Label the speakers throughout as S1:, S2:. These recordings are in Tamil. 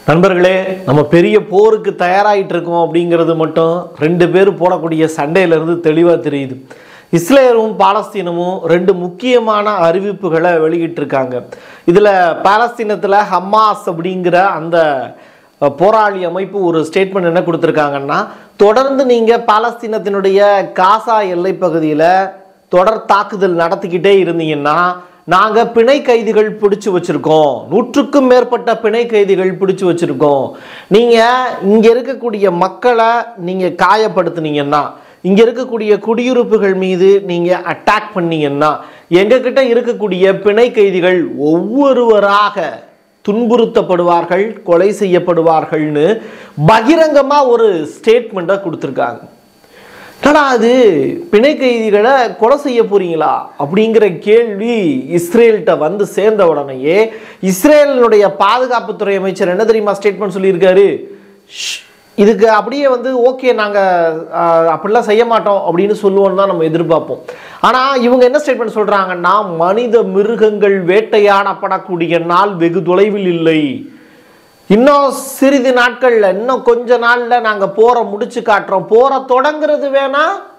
S1: நண்பர்களே நம்ம பெரிய போருக்கு தயாராகிட்டு இருக்கோம் அப்படிங்கிறது மட்டும் ரெண்டு பேர் போடக்கூடிய சண்டையிலிருந்து தெளிவாக தெரியுது இஸ்ரேலும் பாலஸ்தீனமும் ரெண்டு முக்கியமான அறிவிப்புகளை வெளியிட்டிருக்காங்க இதில் பாலஸ்தீனத்தில் ஹமாஸ் அப்படிங்கிற அந்த அஹ், போராளி அமைப்பு ஒரு ஸ்டேட்மெண்ட் என்ன கொடுத்துருக்காங்கன்னா தொடர்ந்து நீங்கள் பாலஸ்தீனத்தினுடைய காசா எல்லைப் பகுதியில் தொடர் தாக்குதல் நடத்திக்கிட்டே இருந்தீங்கன்னா நாங்கள் பிணை கைதிகள் பிடிச்சு வச்சிருக்கோம் நூற்றுக்கும் மேற்பட்ட பிணை கைதிகள் பிடிச்சு வச்சிருக்கோம் நீங்கள் இங்கே இருக்கக்கூடிய மக்களை நீங்கள் காயப்படுத்துனீங்கன்னா இங்கே இருக்கக்கூடிய குடியிருப்புகள் மீது நீங்கள் அட்டாக் பண்ணீங்கன்னா எங்ககிட்ட இருக்கக்கூடிய பிணை கைதிகள் ஒவ்வொருவராக துன்புறுத்தப்படுவார்கள் கொலை செய்யப்படுவார்கள்னு பகிரங்கமாக ஒரு ஸ்டேட்மெண்ட்டை கொடுத்துருக்காங்க என்னடா அது பிணை கைதிகளை கொலை செய்ய போறீங்களா அப்படிங்கிற கேள்வி இஸ்ரேல்கிட்ட வந்து சேர்ந்த உடனேயே இஸ்ரேலினுடைய பாதுகாப்புத்துறை அமைச்சர் என்ன தெரியுமா ஸ்டேட்மெண்ட் சொல்லியிருக்காரு ஷ், இதுக்கு அப்படியே வந்து ஓகே நாங்கள் அப்படிலாம் செய்ய மாட்டோம் அப்படின்னு சொல்லுவோம்னு தான் நம்ம எதிர்பார்ப்போம் ஆனால் இவங்க என்ன ஸ்டேட்மெண்ட் சொல்கிறாங்கன்னா மனித மிருகங்கள் வேட்டையாடப்படக்கூடிய நாள் வெகு தொலைவில் இல்லை இன்னும் சிறிது நாட்கள்ல இன்னும் கொஞ்ச நாள்ல நாங்க போரை முடிச்சு காட்டுறோம் போரை தொடங்குறது வேணா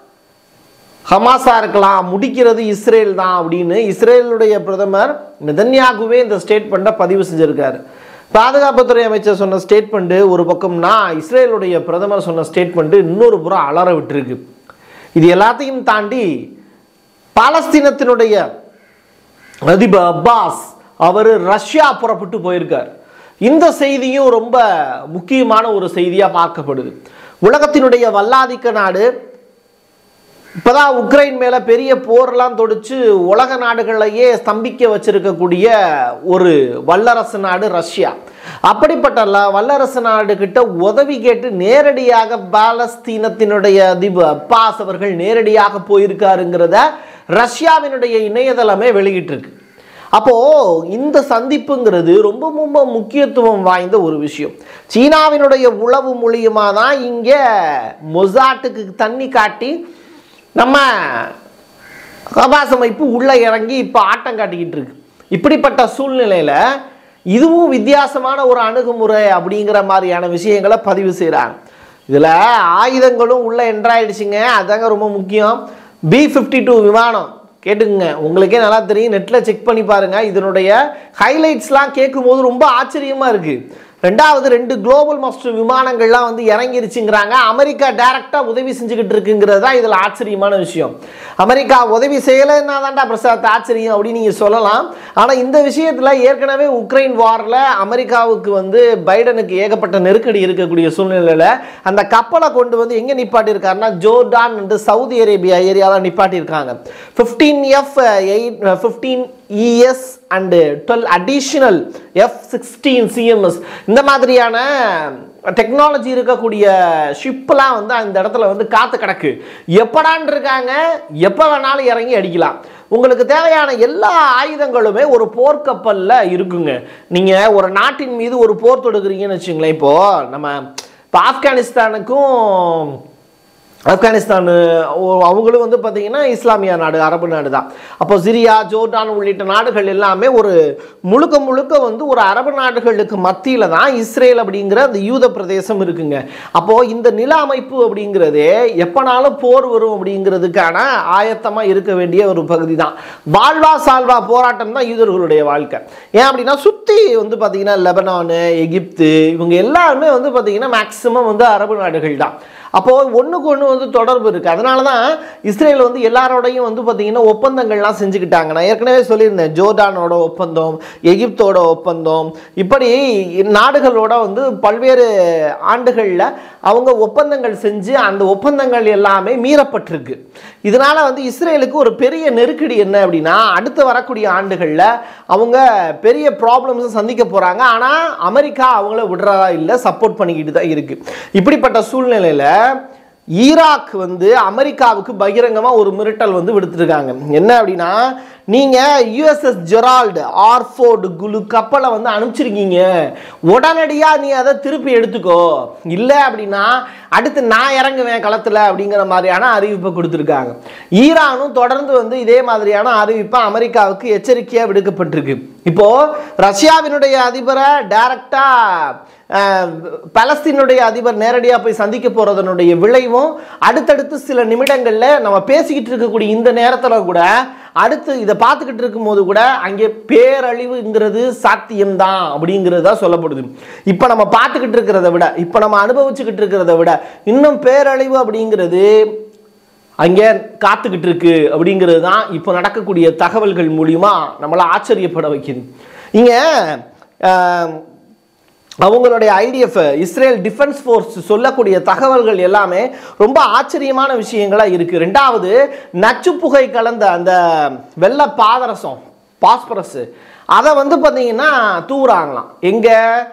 S1: ஹமாஸா இருக்கலாம் முடிக்கிறது இஸ்ரேல் தான் அப்படின்னு இஸ்ரேலுடைய பிரதமர் நெதன்யாகுவே இந்த ஸ்டேட்மெண்ட்டை பதிவு செஞ்சிருக்காரு பாதுகாப்புத்துறை அமைச்சர் சொன்ன ஸ்டேட்மெண்ட்டு ஒரு பக்கம்னா இஸ்ரேலுடைய பிரதமர் சொன்ன ஸ்டேட்மெண்ட்டு இன்னொரு புறம் அலற விட்டுருக்கு இது எல்லாத்தையும் தாண்டி பாலஸ்தீனத்தினுடைய அதிபர் அப்பாஸ் அவர் ரஷ்யா புறப்பட்டு போயிருக்கார் இந்த செய்தியும் ரொம்ப முக்கியமான ஒரு செய்தியாக பார்க்கப்படுது உலகத்தினுடைய வல்லாதிக்க நாடு இப்போதான் உக்ரைன் மேலே பெரிய போர்லாம் தொடிச்சு உலக நாடுகளையே ஸ்தம்பிக்க வச்சிருக்கக்கூடிய ஒரு வல்லரசு நாடு ரஷ்யா அப்படிப்பட்ட ல- வல்லரசு நாடு கிட்ட உதவி கேட்டு நேரடியாக பாலஸ்தீனத்தினுடைய அதிபர் அப்பாஸ் அவர்கள் நேரடியாக போயிருக்காருங்கிறத ரஷ்யாவினுடைய இணையதளமே வெளியிட்டிருக்கு அப்போ இந்த சந்திப்புங்கிறது ரொம்ப ரொம்ப முக்கியத்துவம் வாய்ந்த ஒரு விஷயம் சீனாவினுடைய உளவு மூலியமாக தான் இங்கே மொசாட்டுக்கு தண்ணி காட்டி நம்ம ஹமாஸ் அமைப்பு உள்ளே இறங்கி இப்போ ஆட்டம் காட்டிக்கிட்டு இருக்கு இப்படிப்பட்ட சூழ்நிலையில் இதுவும் வித்தியாசமான ஒரு அணுகுமுறை அப்படிங்கிற மாதிரியான விஷயங்களை பதிவு செய்கிறாங்க இதில் ஆயுதங்களும் உள்ளே என்ட்ராயிடுச்சுங்க அதாங்க ரொம்ப முக்கியம் பி ஃபிஃப்டி டூ விமானம் கேட்டுக்குங்க உங்களுக்கே நல்லா தெரியும் நெட்டில் செக் பண்ணி பாருங்க இதனுடைய ஹைலைட்ஸ்லாம் கேட்கும்போது ரொம்ப ஆச்சரியமாக இருக்குது ரெண்டாவது ரெண்டு குளோபல் மாஸ்டர் விமானங்கள்லாம் வந்து இறங்கிருச்சுங்கிறாங்க அமெரிக்கா டைரக்டாக உதவி செஞ்சுக்கிட்டு இருக்குங்கிறது தான் இதில் ஆச்சரியமான விஷயம் அமெரிக்கா உதவி செய்யலைன்னா தான்டா பிரசாத் ஆச்சரியம் அப்படின்னு நீங்கள் சொல்லலாம் ஆனால் இந்த விஷயத்தில் ஏற்கனவே உக்ரைன் வாரில் அமெரிக்காவுக்கு வந்து பைடனுக்கு ஏகப்பட்ட நெருக்கடி இருக்கக்கூடிய சூழ்நிலையில் அந்த கப்பலை கொண்டு வந்து எங்கே நிப்பாட்டியிருக்காருன்னா ஜோர்டான் வந்து சவுதி அரேபியா ஏரியாவில் நிப்பாட்டியிருக்காங்க fifteen F eight fifteen ES and twelve additional F sixteen CMS இந்த மாதிரியான டெக்னாலஜி இருக்கக்கூடிய ஷிப்லாம் வந்து அந்த இடத்துல வந்து காத்து கிடக்கு எப்படான் இருக்காங்க எப்போ வேணாலும் இறங்கி அடிக்கலாம் உங்களுக்கு தேவையான எல்லா ஆயுதங்களுமே ஒரு போர்க்கப்பலில் இருக்குங்க நீங்கள் ஒரு நாட்டின் மீது ஒரு போர் தொடுக்குறீங்கன்னு வச்சுங்களேன் இப்போது நம்ம இப்போ ஆப்கானிஸ்தானுக்கும் ஆப்கானிஸ்தான் ஓ- அவங்களும் வந்து பார்த்தீங்கன்னா இஸ்லாமிய நாடு அரபு நாடு தான் அப்போ சிரியா ஜோர்டான் உள்ளிட்ட நாடுகள் எல்லாமே ஒரு முழுக்க முழுக்க வந்து ஒரு அரபு நாடுகளுக்கு மத்தியில் தான் இஸ்ரேல் அப்படிங்கிற அந்த யூத பிரதேசம் இருக்குங்க அப்போது இந்த நில அமைப்பு அப்படிங்கிறதே எப்போனாலும் போர் வரும் அப்படிங்கிறதுக்கான ஆயத்தமாக இருக்க வேண்டிய ஒரு பகுதி தான் வாழ்வா சால்வா போராட்டம் தான் யூதர்களுடைய வாழ்க்கை ஏன் அப்படின்னா சுற்றி வந்து பார்த்தீங்கன்னா லெபனானு எகிப்து இவங்க எல்லாருமே வந்து பார்த்தீங்கன்னா மேக்ஸிமம் வந்து அரபு நாடுகள் தான் அப்போது ஒன்றுக்கு ஒன்று வந்து தொடர்பு இருக்குது அதனால தான் இஸ்ரேல் வந்து எல்லாரோடையும் வந்து பார்த்திங்கன்னா ஒப்பந்தங்கள்லாம் செஞ்சுக்கிட்டாங்க நான் ஏற்கனவே சொல்லியிருந்தேன் ஜோர்டானோட ஒப்பந்தம் எகிப்தோட ஒப்பந்தம் இப்படி நாடுகளோட வந்து பல்வேறு ஆண்டுகளில் அவங்க ஒப்பந்தங்கள் செஞ்சு அந்த ஒப்பந்தங்கள் எல்லாமே மீறப்பட்டிருக்கு இதனால் வந்து இஸ்ரேலுக்கு ஒரு பெரிய நெருக்கடி என்ன அப்படின்னா அடுத்து வரக்கூடிய ஆண்டுகளில் அவங்க பெரிய ப்ராப்ளம்ஸை சந்திக்க போகிறாங்க ஆனால் அமெரிக்கா அவங்கள விடுறதா இல்லை சப்போர்ட் பண்ணிக்கிட்டு தான் இருக்குது இப்படிப்பட்ட சூழ்நிலையில் ஈராக் வந்து அமெரிக்காவுக்கு பகிரங்கமாக ஒரு மிரட்டல் வந்து விடுத்திருக்காங்க என்ன அப்படின்னா நீங்கள் யுஎஸ்எஸ் ஜெரால்டு ஆர்ஃபோர்டு குலு கப்பலை வந்து அனுப்பிச்சிருக்கீங்க உடனடியாக நீ அதை திருப்பி எடுத்துக்கோ இல்லை அப்படின்னா அடுத்து நான் இறங்குவேன் களத்தில் அப்படிங்கிற மாதிரியான அறிவிப்பை கொடுத்துருக்காங்க ஈரானும் தொடர்ந்து வந்து இதே மாதிரியான அறிவிப்பை அமெரிக்காவுக்கு எச்சரிக்கையாக விடுக்கப்பட்டிருக்கு இப்போ ரஷ்யாவினுடைய அதிபரை டைரக்டாக அஹ், பலஸ்தீனுடைய அதிபர் நேரடியாக போய் சந்திக்க போறதனுடைய விளைவும் அடுத்தடுத்து சில நிமிடங்கள்ல நம்ம பேசிக்கிட்டு இருக்கக்கூடிய இந்த நேரத்துல கூட அடுத்து இதை பார்த்துக்கிட்டு இருக்கும்போது கூட அங்கே பேரழிவுங்கிறது சாத்தியம்தான் அப்படிங்கிறது தான் சொல்லப்படுது இப்போ நம்ம பார்த்துக்கிட்டு இருக்கிறத விட இப்போ நம்ம அனுபவிச்சுக்கிட்டு இருக்கிறத விட இன்னும் பேரழிவு அப்படிங்கிறது அங்கே காத்துக்கிட்டு இருக்கு அப்படிங்கிறது தான் இப்போ நடக்கக்கூடிய தகவல்கள் மூலியமா நம்மளை ஆச்சரியப்பட வைக்குது இங்கே அவங்களுடைய ஐடிஎஃப் இஸ்ரேல் டிஃபென்ஸ் ஃபோர்ஸ் சொல்லக்கூடிய தகவல்கள் எல்லாமே ரொம்ப ஆச்சரியமான விஷயங்களா இருக்கு ரெண்டாவது நச்சு புகை கலந்த அந்த வெள்ளை பாதரசம் பாஸ்பரஸ் அதை வந்து பார்த்தீங்கன்னா தூவுறாங்களாம் எங்க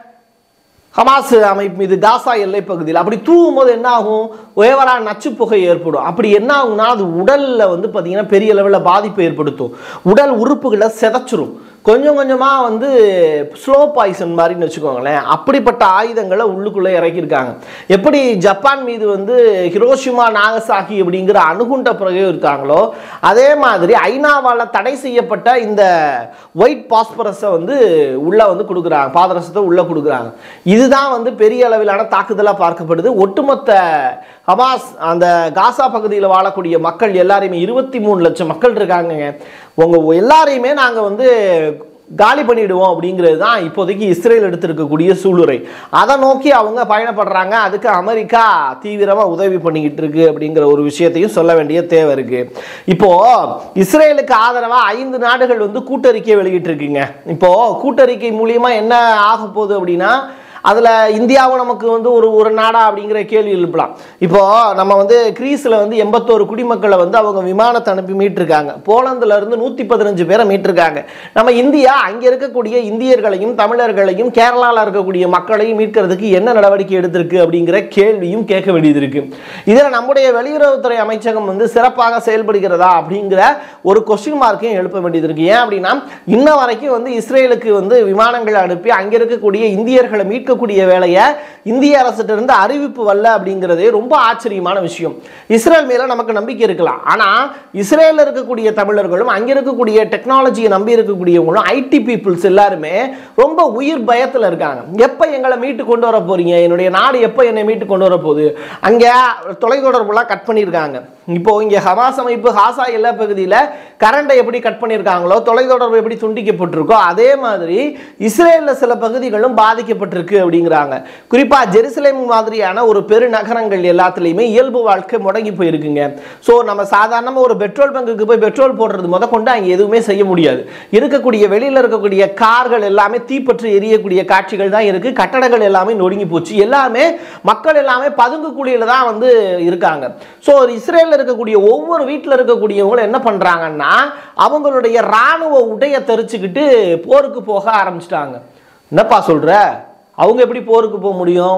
S1: ஹமாஸ் அமைப்பு மீது காசா எல்லை பகுதியில் அப்படி தூவும் போது என்ன ஆகும் ஓவரா நச்சு புகை ஏற்படும் அப்படி என்ன ஆகும்னா அது உடல்ல வந்து பார்த்தீங்கன்னா பெரிய லெவலில் பாதிப்பை ஏற்படுத்தும் உடல் உறுப்புகளை சிதைச்சிரும் கொஞ்சம் கொஞ்சமாக வந்து ஸ்லோ பாய்சன் மாதிரின்னு வச்சுக்கோங்களேன் அப்படிப்பட்ட ஆயுதங்களை உள்ளுக்குள்ளே இறக்கியிருக்காங்க எப்படி ஜப்பான் மீது வந்து ஹிரோஷிமா நாகசாகி அப்படிங்கிற அணுகுண்ட பிரயோகித்தாங்களோ அதே மாதிரி ஐநாவால் தடை செய்யப்பட்ட இந்த ஒயிட் பாஸ்பரஸை வந்து உள்ளே வந்து கொடுக்குறாங்க பாதரசத்தை உள்ளே கொடுக்குறாங்க இதுதான் வந்து பெரிய அளவிலான தாக்குதலாக பார்க்கப்படுது ஒட்டுமொத்த ஹமாஸ் அந்த காசா பகுதியில் வாழக்கூடிய மக்கள் எல்லாரையுமே இருபத்தி மூணு லட்சம் மக்கள் இருக்காங்கங்க உங்கள் எல்லாரையுமே நாங்கள் வந்து காலி பண்ணிடுவோம் அப்படிங்கிறது தான் இப்போதைக்கு இஸ்ரேல் எடுத்திருக்கக்கூடிய சூளுரை அதை நோக்கி அவங்க பயணப்படுறாங்க அதுக்கு அமெரிக்கா தீவிரமாக உதவி பண்ணிக்கிட்டு இருக்கு அப்படிங்கிற ஒரு விஷயத்தையும் சொல்ல வேண்டிய தேவை இருக்கு இப்போ இஸ்ரேலுக்கு ஆதரவாக ஐந்து நாடுகள் வந்து கூட்டறிக்கை வெளியிட்டிருக்குங்க இப்போ கூட்டறிக்கை மூலியமா என்ன ஆக போகுது அப்படின்னா அதில் இந்தியாவும் நமக்கு வந்து ஒரு ஒரு நாடா அப்படிங்கிற கேள்வி எழுப்பலாம் இப்போ நம்ம வந்து கிரீஸில் வந்து எண்பத்தோரு குடிமக்களை வந்து அவங்க விமானத்தை அனுப்பி மீட்டிருக்காங்க போலந்துல இருந்து நூற்றி பதினஞ்சு பேரை மீட்டிருக்காங்க நம்ம இந்தியா அங்கே இருக்கக்கூடிய இந்தியர்களையும் தமிழர்களையும் கேரளாவில் இருக்கக்கூடிய மக்களையும் மீட்கிறதுக்கு என்ன நடவடிக்கை எடுத்திருக்கு அப்படிங்கிற கேள்வியும் கேட்க வேண்டியது இருக்கு இதில் நம்முடைய வெளியுறவுத்துறை அமைச்சகம் வந்து சிறப்பாக செயல்படுகிறதா அப்படிங்கிற ஒரு கொஸ்டின் மார்க்கையும் எழுப்ப வேண்டியது இருக்கு ஏன் அப்படின்னா இன்ன வரைக்கும் வந்து இஸ்ரேலுக்கு வந்து விமானங்கள் அனுப்பி அங்கே இருக்கக்கூடிய இந்தியர்களை மீட்கக்கூடிய வேலையை இந்திய அரசிட்ட இருந்து அறிவிப்பு வரல அப்படிங்கிறதே ரொம்ப ஆச்சரியமான விஷயம் இஸ்ரேல் மேல நமக்கு நம்பிக்கை இருக்கலாம் ஆனா இஸ்ரேல்ல இருக்கக்கூடிய தமிழர்களும் அங்க இருக்கக்கூடிய டெக்னாலஜியை நம்பி இருக்கக்கூடியவங்களும் ஐடி பீப்புள்ஸ் எல்லாருமே ரொம்ப உயிர் பயத்துல இருக்காங்க எப்ப எங்களை மீட்டு கொண்டு வர போறீங்க என்னுடைய நாடு எப்ப என்னை மீட்டு கொண்டு வர போகுது அங்க தொலைத்தொடர்புலாம் கட் பண்ணியிருக்காங்க இப்போ இங்க ஹமாஸ் அமைப்பு ஹாசா எல்லா பகுதியில் கரண்டை எப்படி கட் பண்ணியிருக்காங்களோ தொலைத்தொடர்பு எப்படி துண்டிக்கப்பட்டிருக்கோ அதே மாதிரி இஸ்ரேலில் சில பகுதிகளும் பாதிக்கப்பட்டிருக்கு அப்படிங்கிறாங்க குறிப்பாக ஜெருசலேம் மாதிரியான ஒரு பெருநகரங்கள் எல்லாத்துலேயுமே இயல்பு வாழ்க்கை முடங்கி போயிருக்குங்க ஸோ நம்ம சாதாரணமாக ஒரு பெட்ரோல் பங்குக்கு போய் பெட்ரோல் போடுறது முத கொண்டு அங்கே எதுவுமே செய்ய முடியாது இருக்கக்கூடிய வெளியில் இருக்கக்கூடிய கார்கள் எல்லாமே தீப்பற்றி எரியக்கூடிய காட்சிகள் தான் இருக்குது கட்டடங்கள் எல்லாமே நொடுங்கி போச்சு எல்லாமே மக்கள் எல்லாமே பதுங்கு குழியில தான் வந்து இருக்காங்க ஸோ இஸ்ரேலில் இருக்கக்கூடிய ஒவ்வொரு வீட்டில் இருக்கக்கூடியவங்களும் என்ன பண்ணுறாங்கன்னா அவங்களுடைய இராணுவ உடைய தெரிச்சுக்கிட்டு போருக்கு போக ஆரம்பிச்சிட்டாங்க என்னப்பா சொல்ற அவங்க எப்படி போருக்கு போக முடியும்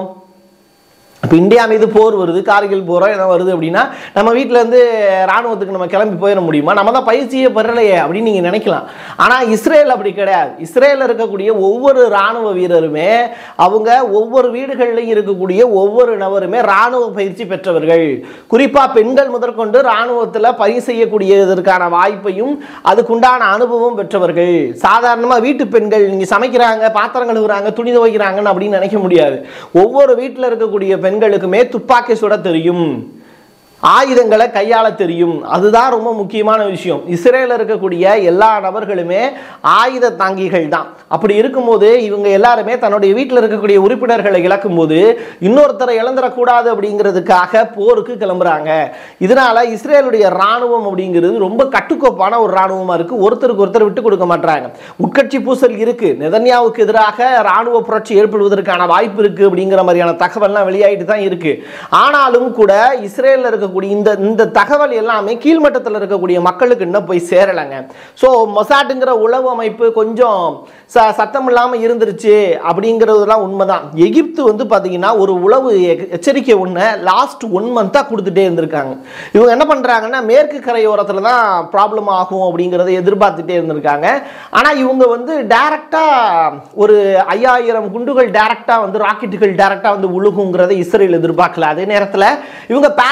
S1: இப்போ இந்தியா மீது போர் வருது கார்கில் போகிறோம் என்ன வருது அப்படின்னா நம்ம வீட்டில் இருந்து ராணுவத்துக்கு நம்ம கிளம்பி போயிட முடியுமா நம்ம தான் பயிற்சியே பெறலையே அப்படின்னு நீங்கள் நினைக்கலாம் ஆனால் இஸ்ரேல் அப்படி கிடையாது இஸ்ரேலில் இருக்கக்கூடிய ஒவ்வொரு ராணுவ வீரருமே அவங்க ஒவ்வொரு வீடுகள்லையும் இருக்கக்கூடிய ஒவ்வொரு நபருமே ராணுவ பயிற்சி பெற்றவர்கள் குறிப்பாக பெண்கள் முதற்கொண்டு ராணுவத்தில் பணி செய்யக்கூடியதற்கான வாய்ப்பையும் அதுக்குண்டான அனுபவம் பெற்றவர்கள் சாதாரணமாக வீட்டு பெண்கள் நீங்கள் சமைக்கிறாங்க பாத்திரம் கழுவுறாங்க துணி துவைக்கிறாங்கன்னு அப்படின்னு நினைக்க முடியாது ஒவ்வொரு வீட்டில் இருக்கக்கூடிய பெண்களுக்குமே துப்பாக்கி சுட தெரியும் ஆயுதங்களை கையாள தெரியும் அதுதான் ரொம்ப முக்கியமான விஷயம் இஸ்ரேலில் இருக்கக்கூடிய எல்லா நபர்களுமே ஆயுத தாங்கிகள் தான் அப்படி இருக்கும்போது இவங்க எல்லாருமே தன்னுடைய வீட்டில் இருக்கக்கூடிய உறுப்பினர்களை இழக்கும்போது இன்னொருத்தரை இழந்துடக்கூடாது அப்படிங்கிறதுக்காக போருக்கு கிளம்புறாங்க இதனால இஸ்ரேலுடைய ராணுவம் அப்படிங்கிறது ரொம்ப கட்டுக்கோப்பான ஒரு ராணுவமாக இருக்கு ஒருத்தருக்கு ஒருத்தர் விட்டு கொடுக்க மாட்டாங்க உட்கட்சி பூசல் இருக்கு நெதன்யாவுக்கு எதிராக ராணுவ புரட்சி ஏற்படுவதற்கான வாய்ப்பு இருக்கு அப்படிங்கிற மாதிரியான தகவல்லாம் வெளியாயிட்டு தான் இருக்கு ஆனாலும் கூட இஸ்ரேலில் இருக்கக்கூடிய இந்த இந்த தகவல் எல்லாமே கீழ்மட்டத்தில் இருக்கக்கூடிய மக்களுக்கு இன்னும் போய் சேரலைங்க ஸோ மொசாட்டுங்கிற உளவு அமைப்பு கொஞ்சம் ச சத்தம் இல்லாமல் இருந்துருச்சு அப்படிங்கிறதுலாம் உண்மைதான் எகிப்து வந்து பார்த்தீங்கன்னா ஒரு உளவு எ- எச்சரிக்கை ஒன்று லாஸ்ட் ஒன் மந்த்தாக கொடுத்துட்டே இருந்திருக்காங்க இவங்க என்ன பண்ணுறாங்கன்னா மேற்கு கரையோரத்தில் தான் ப்ராப்ளம் ஆகும் அப்படிங்கிறத எதிர்பார்த்துட்டே இருந்திருக்காங்க ஆனால் இவங்க வந்து டைரக்டாக ஒரு ஐயாயிரம் குண்டுகள் டைரக்டாக வந்து ராக்கெட்டுகள் டைரக்டாக வந்து உழுகுங்கிறத இஸ்ரேல் எதிர்பார்க்கல அதே நேரத்தில் இவங்க பேராஷூட்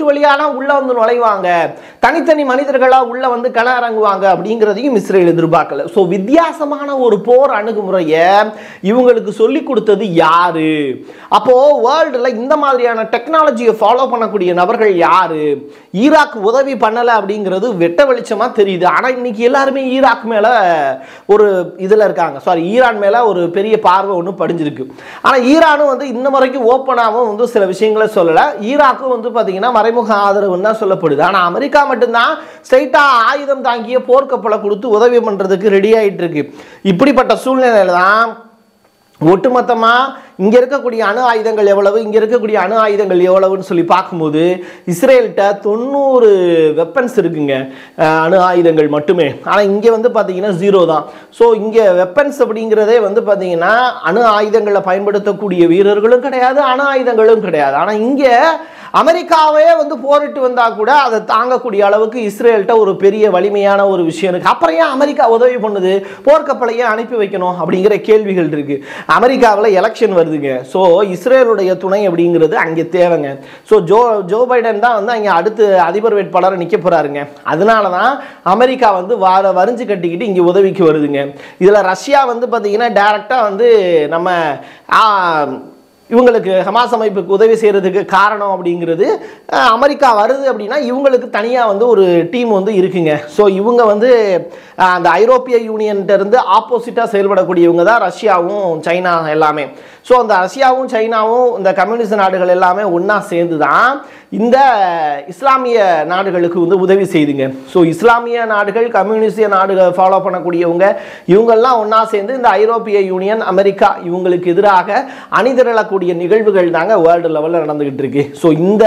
S1: வழியானா உள்ள வந்து நுழைவாங்க தனித்தனி மனிதர்களா உள்ள வந்து கள இறங்குவாங்க அப்படிங்கிறதையும் இஸ்ரேல் எதிர்பார்க்கல ஸோ வித்தியாசமான ஒரு போர் அணுகுமுறையை இவங்களுக்கு சொல்லி கொடுத்தது யாரு அப்போ வேர்ல்டுல இந்த மாதிரியான டெக்னாலஜியை ஃபாலோ பண்ணக்கூடிய நபர்கள் யாரு ஈராக் உதவி பண்ணல அப்படிங்கிறது வெட்ட வெளிச்சமா தெரியுது ஆனா இன்னைக்கு எல்லாருமே ஈராக் மேல ஒரு இதுல இருக்காங்க சாரி ஈரான் மேல ஒரு பெரிய பார்வை ஒன்று படிஞ்சிருக்கு ஆனா ஈரானும் வந்து இன்ன வரைக்கும் ஓப்பனாகவும் வந்து சில விஷயங்களை சொல்லல ஈராக்கும் வந்து பாத்தீங்கன்னா மறைமுக ஆதரவுன்னு தான் சொல்லப்படுது ஆனா அமெரிக்கா மட்டும்தான் ஸ்ட்ரைட்டா ஆயுதம் தாங்கிய போர்க்கப்பலை கொடுத்து உதவி பண்றதுக்கு ரெடி ஆயிட்டு இருக்கு இப்படிப்பட்ட சூழ்நிலையில தான் ஒட்டுமொத்தமாக இங்கே இருக்கக்கூடிய அணு ஆயுதங்கள் எவ்வளவு இங்கே இருக்கக்கூடிய அணு ஆயுதங்கள் எவ்வளவுன்னு சொல்லி பார்க்கும்போது இஸ்ரேல்கிட்ட தொண்ணூறு வெப்பன்ஸ் இருக்குங்க அஹ் அணு ஆயுதங்கள் மட்டுமே ஆனால் இங்கே வந்து பார்த்தீங்கன்னா ஜீரோ தான் ஸோ இங்கே வெப்பன்ஸ் அப்படிங்கிறதே வந்து பார்த்தீங்கன்னா அணு ஆயுதங்களை பயன்படுத்தக்கூடிய வீரர்களும் கிடையாது அணு ஆயுதங்களும் கிடையாது ஆனால் இங்கே அமெரிக்காவே வந்து போரிட்டு வந்தா கூட அதை தாங்கக்கூடிய அளவுக்கு இஸ்ரேல்கிட்ட ஒரு பெரிய வலிமையான ஒரு விஷயம் இருக்கு அப்புறம் ஏன் அமெரிக்கா உதவி பண்ணுது போர்க்கப்பலையே அனுப்பி வைக்கணும் அப்படிங்கிற கேள்விகள் இருக்கு அமெரிக்காவில் எலெக்ஷன் வருதுங்க ஸோ இஸ்ரேலுடைய துணை அப்படிங்கிறது அங்கே தேவைங்க ஸோ ஜோ ஜோ பைடன் தான் வந்து அங்கே அடுத்து அதிபர் வேட்பாளரை நிற்க போறாருங்க அதனால தான் அமெரிக்கா வந்து வர வரிஞ்சு கட்டிக்கிட்டு இங்கே உதவிக்கு வருதுங்க இதில் ரஷ்யா வந்து பார்த்தீங்கன்னா டைரெக்டாக வந்து நம்ம ஆ, இவங்களுக்கு ஹமாஸ் அமைப்புக்கு உதவி செய்கிறதுக்கு காரணம் அப்படிங்கிறது அஹ், அமெரிக்கா வருது அப்படின்னா இவங்களுக்கு தனியாக வந்து ஒரு டீம் வந்து இருக்குங்க ஸோ இவங்க வந்து அஹ், அந்த ஐரோப்பிய யூனியன்ட்ட இருந்து ஆப்போசிட்டாக செயல்படக்கூடியவங்க தான் ரஷ்யாவும் சைனா எல்லாமே ஸோ அந்த ரஷ்யாவும் சைனாவும் இந்த கம்யூனிஸ்ட் நாடுகள் எல்லாமே ஒன்றா சேர்ந்து தான் இந்த இஸ்லாமிய நாடுகளுக்கு வந்து உதவி செய்துங்க ஸோ இஸ்லாமிய நாடுகள் கம்யூனிஸ்டிய நாடுகள் ஃபாலோ பண்ணக்கூடியவங்க இவங்கெல்லாம் ஒன்றா சேர்ந்து இந்த ஐரோப்பிய யூனியன் அமெரிக்கா இவங்களுக்கு எதிராக அணிதிரளக்கூடிய நிகழ்வுகள் தாங்க வேர்ல்டு லெவலில் நடந்துகிட்டு இருக்கு ஸோ இந்த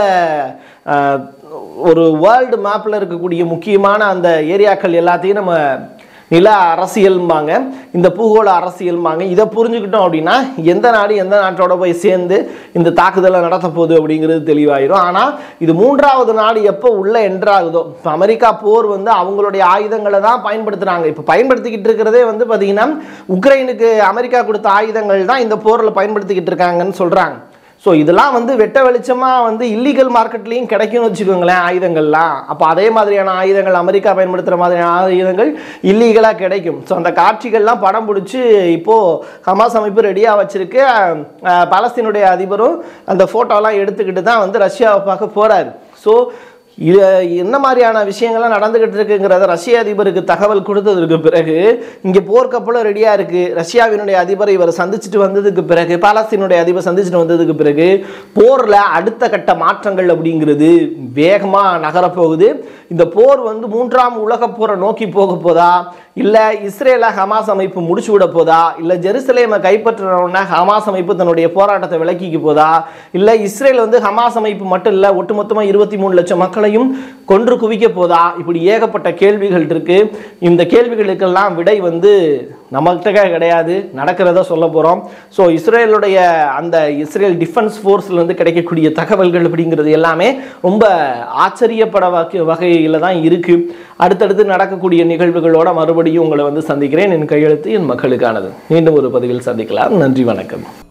S1: அஹ், ஒரு வேர்ல்டு மேப்பில் இருக்கக்கூடிய முக்கியமான அந்த ஏரியாக்கள் எல்லாத்தையும் நம்ம நில அரசியல்பாங்க இந்த பூகோள அரசியல்பாங்க இதை புரிஞ்சுக்கிட்டோம் அப்படின்னா எந்த நாடு எந்த நாட்டோட போய் சேர்ந்து இந்த தாக்குதலை நடத்த போகுது அப்படிங்கிறது தெளிவாயிரும் ஆனால் இது மூன்றாவது நாடு எப்போ உள்ள என்ட்ராகுதோ இப்போ அமெரிக்கா போர் வந்து அவங்களுடைய ஆயுதங்களை தான் பயன்படுத்துகிறாங்க இப்போ பயன்படுத்திக்கிட்டு இருக்கிறதே வந்து பார்த்தீங்கன்னா உக்ரைனுக்கு அமெரிக்கா கொடுத்த ஆயுதங்கள் தான் இந்த போரில் பயன்படுத்திக்கிட்டு இருக்காங்கன்னு சொல்கிறாங்க ஸோ இதெல்லாம் வந்து வெட்ட வெளிச்சமாக வந்து இல்லீகல் மார்க்கெட்லேயும் கிடைக்கும்னு வச்சுக்கோங்களேன் ஆயுதங்கள்லாம் அப்போ அதே மாதிரியான ஆயுதங்கள் அமெரிக்கா பயன்படுத்துகிற மாதிரியான ஆயுதங்கள் இல்லீகலாக கிடைக்கும் ஸோ அந்த காட்சிகள்லாம் படம் பிடிச்சி இப்போது ஹமாஸ் அமைப்பு ரெடியாக வச்சிருக்கு அஹ், பாலஸ்தீனுடைய அதிபரும் அந்த ஃபோட்டோலாம் எடுத்துக்கிட்டு தான் வந்து ரஷ்யாவை பார்க்க போகிறாரு ஸோ இது என்ன மாதிரியான விஷயங்கள்லாம் நடந்துகிட்டு இருக்குங்கிறத ரஷ்ய அதிபருக்கு தகவல் கொடுத்ததற்கு பிறகு இங்கே போர்க்கப்பலும் ரெடியாக இருக்குது ரஷ்யாவினுடைய அதிபரை இவர் சந்திச்சுட்டு வந்ததுக்கு பிறகு பாலஸ்தீனுடைய அதிபர் சந்திச்சுட்டு வந்ததுக்கு பிறகு போரில் அடுத்த கட்ட மாற்றங்கள் அப்படிங்கிறது வேகமாக நகரப்போகுது இந்த போர் வந்து மூன்றாம் உலகப் போரை நோக்கி போக போதா இல்லை இஸ்ரேலை ஹமாஸ் அமைப்பு முடிச்சு விட போதா இல்லை ஜெருசலேமை கைப்பற்றினோடனே ஹமாஸ் அமைப்பு தன்னுடைய போராட்டத்தை விலக்கிக்க போதா இல்லை இஸ்ரேல் வந்து ஹமாஸ் அமைப்பு மட்டும் இல்லை ஒட்டுமொத்தமாக இருபத்தி மூணு லட்சம் மக்களையும் கொன்று குவிக்க போதா இப்படி ஏகப்பட்ட கேள்விகள் இருக்கு இந்த கேள்விகளுக்கெல்லாம் விடை வந்து நம்மகிட்ட கிடையாது நடக்கிறத சொல்ல போகிறோம் ஸோ இஸ்ரேலுடைய அந்த இஸ்ரேல் டிஃபென்ஸ் ஃபோர்ஸ்லேருந்து கிடைக்கக்கூடிய தகவல்கள் அப்படிங்கிறது எல்லாமே ரொம்ப ஆச்சரியப்பட வகை வகையில் தான் இருக்குது அடுத்தடுத்து நடக்கக்கூடிய நிகழ்வுகளோட மறுபடியும் உங்களை வந்து சந்திக்கிறேன் என் கையெழுத்து என் மக்களுக்கானது மீண்டும் ஒரு பதிவில் சந்திக்கலாம் நன்றி வணக்கம்